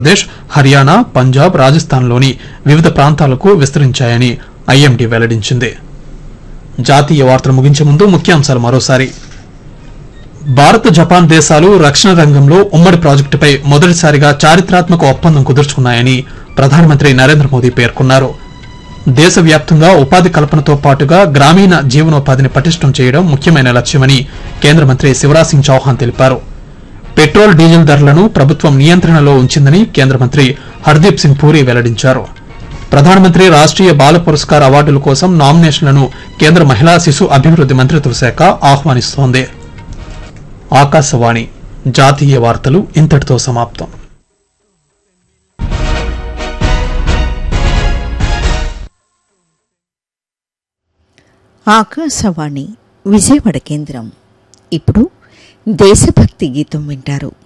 ప్రదేశ్ హర్యానా పంజాబ్ రాజస్థాన్లోని వివిధ ప్రాంతాలకు విస్తరించాయని ఐఎండీ వెల్లడించింది జాతీయ వార్తలు ముగించే ముందు ముఖ్యాంశాలు మరోసారి భారత్ జపాన్ దేశాలు రక్షణ రంగంలో ఉమ్మడి ప్రాజెక్టుపై మొదటిసారిగా చారిత్రాత్మక ఒప్పందం కుదుర్చుకున్నాయని ప్రధానమంత్రి నరేంద్ర మోదీ పేర్కొన్నారు దేశవ్యాప్తంగా ఉపాధి కల్పనతో పాటుగా గ్రామీణ జీవనోపాధిని పటిష్టం చేయడం ముఖ్యమైన లక్ష్యమని కేంద్ర మంత్రి శివరాజ్ సింగ్ చౌహాన్ తెలిపారు పెట్రోల్ డీజిల్ ధరలను ప్రభుత్వం నియంత్రణలో ఉంచిందని కేంద్ర మంత్రి హర్దీప్ సింగ్ పూరి వెల్లడించారు ప్రధానమంత్రి రాష్ట్రీయ బాల పురస్కార్ అవార్డుల కోసం నామినేషన్లను కేంద్ర మహిళా శిశు అభివృద్ది మంత్రిత్వ శాఖ ఆహ్వానిస్తోంది ఆకాశవాణి జాతీయ వార్తలు ఇంతటితో సమాప్తం ఆకాశవాణి విజయవాడ కేంద్రం ఇప్పుడు దేశభక్తి గీతం వింటారు